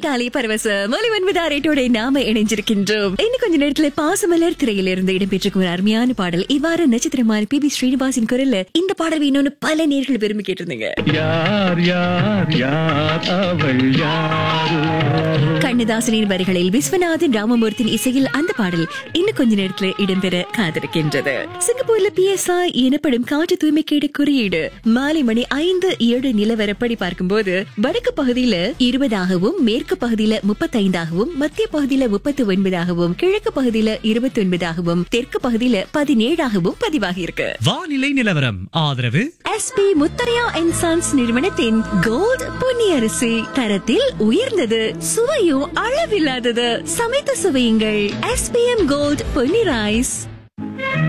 காலை பரவசம் ஒலி ஒன்பது அரேட்டோட நாம இணைஞ்சிருக்கின்றோம் இன்னும் கொஞ்ச நேரத்துல பாசமலர் திரையிலிருந்து இடம்பெற்றிருக்கும் ஒரு அருமையான பாடல் இவ்வாறு நட்சத்திரமான பி பி ஸ்ரீனிவாசின் குரல்ல இந்த பாடல் வேணும்னு பல நேர்கள் விரும்பி கேட்டிருந்தீங்க யார் யார் யார் அவள் யாரோ கண்ணதாசனின் வரிகளில் விஸ்வநாதன் ராமமூர்த்தியின் இசையில் அந்த பாடல் இன்னும் கொஞ்ச நேரத்துல இடம்பெற காத்திருக்கின்றது சிங்கப்பூர்ல பிஎஸ்ஐ எனப்படும் காற்று தூய்மைக்கேடு குறியீடு மாலை மணி ஐந்து ஏழு நிலவரப்படி பார்க்கும்போது வடக்கு பகுதியில இருபதாகவும் மேற்கு பகுதியில முப்பத்தைந்தாகவும் மத்திய பகுதியில முப்பத்தி ஒன்பதாகவும் கிழக்கு பகுதியில இருபத்தி ஒன்பதாகவும் தெற்கு பகுதியில பதினேழாகவும் பதிவாகி இருக்கு வானிலை நிலவரம் ஆதரவு எஸ்பி முத்தரையா அண்ட் சன்ஸ் நிறுவனத்தின் கோல்ட் பொன்னியரிசி தரத்தில் உயர்ந்தது சுவையும் அளவில்லாதது சமைத்து சுவையுங்கள் எஸ்பிஎம் கோல்ட் பொன்னி ரைஸ்